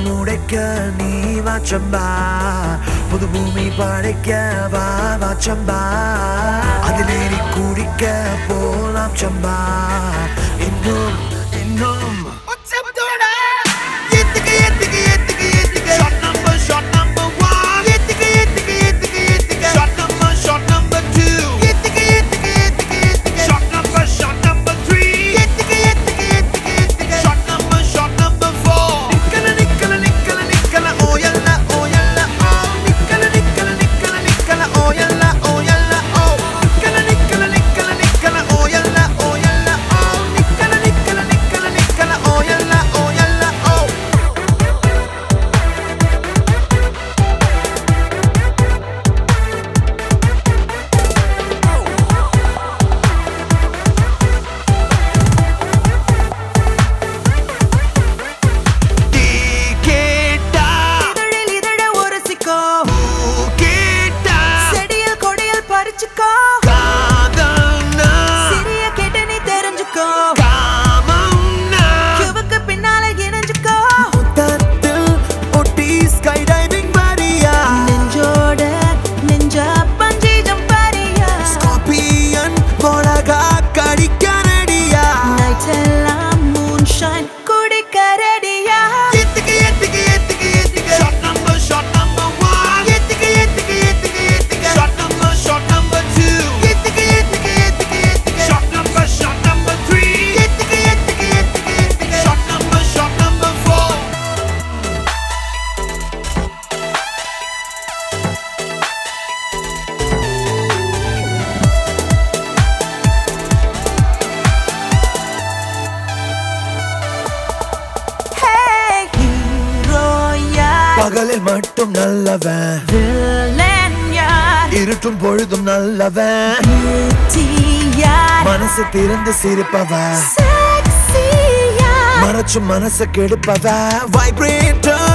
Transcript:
உடைக்க நீ வாச்சம்பா புது பூமி படைக்க வா வாச்சம்பா அதிலே நீ குடிக்க போலாம் சம்பா இன்னும் இன்னும் ஏத்துக்க, ஏத்துக்க, ஏத்துக்க, ஏத்துக்க. Shot number, shot number one. ஏத்துக்க, ஏத்துக்க, ஏத்துக்க, ஏத்துக்க. Shot number, shot number two. ஏத்துக்க, ஏத்துக்க, ஏத்துக்க, ஏத்துக்க. Shot number, shot number three. ஏத்துக்க, ஏத்துக்க, ஏத்துக்க, ஏத்துக்க. Shot number, shot number four. நிக்கல, நிக்கல, நிக்கல, நிக்கல, ஓ யல்ல, ஓ யல்ல, ஓ. நிக்கல, நிக்கல, நிக்கல, நிக்கல, ஓ யல்ல, ஓ யல்ல, ஓ. நிக்கல, நிக்கல, நிக்கல, நிக்கல, ஓ யல்ல, ஓ யல்ல, ஓ. நிக்கல, நிக்கல, நிக்கல, நிக்கல, ஓ யல்ல, ஓ யல்ல, ஓ. டீ கேட்டா இதழில் இதழ உரசிக்கோ பூ கேட்டா செடியில் கொடியில் பறிச்சுக்கோ காதல்னா சிறிய கேட்டு நீ தெரிஞ்சுக்கோ காமம்னா கிவுக்கு பின்னால இணைஞ்சுக்கோ முத்தத்தில் ஒட்டி ஸ்கை டைவிங் வரியா நெஞ்சோட நெஞ்ச பஞ்சி ஜம்பாரியா ஸ்கார்பியன் மிளகா கடிக்க ரெடியா நைட் எல்லாம் மூன் ஷைன் குடிக்க ரெடியா ஏத்துக்கு ஏத்துக்கு ஏத்துக்கு ஏத்துக்கு shot number shot number one ஏத்துக்கு ஏத்துக்கு ஏத்துக்கு ஏத்துக்கு shot number shot number two ஏத்துக்கு ஏத்துக்கு ஏத்துக்கு ஏத்துக்கு shot number shot number three ஏத்துக்கு ஏத்துக்கு ஏத்துக்கு ஏத்துக்கு shot number shot number four hey hero யார் பகலில் மட்டும் நல்லவன் வில்லன் யார் இருட்டும் பொழுதும் நல்லவன் பியூட்டி யார் மனசு திறந்து சிரிப்பவன் செக்ஸி யார் மறைச்சும் மனச கெடுப்பவ வைப்ரேட்டர்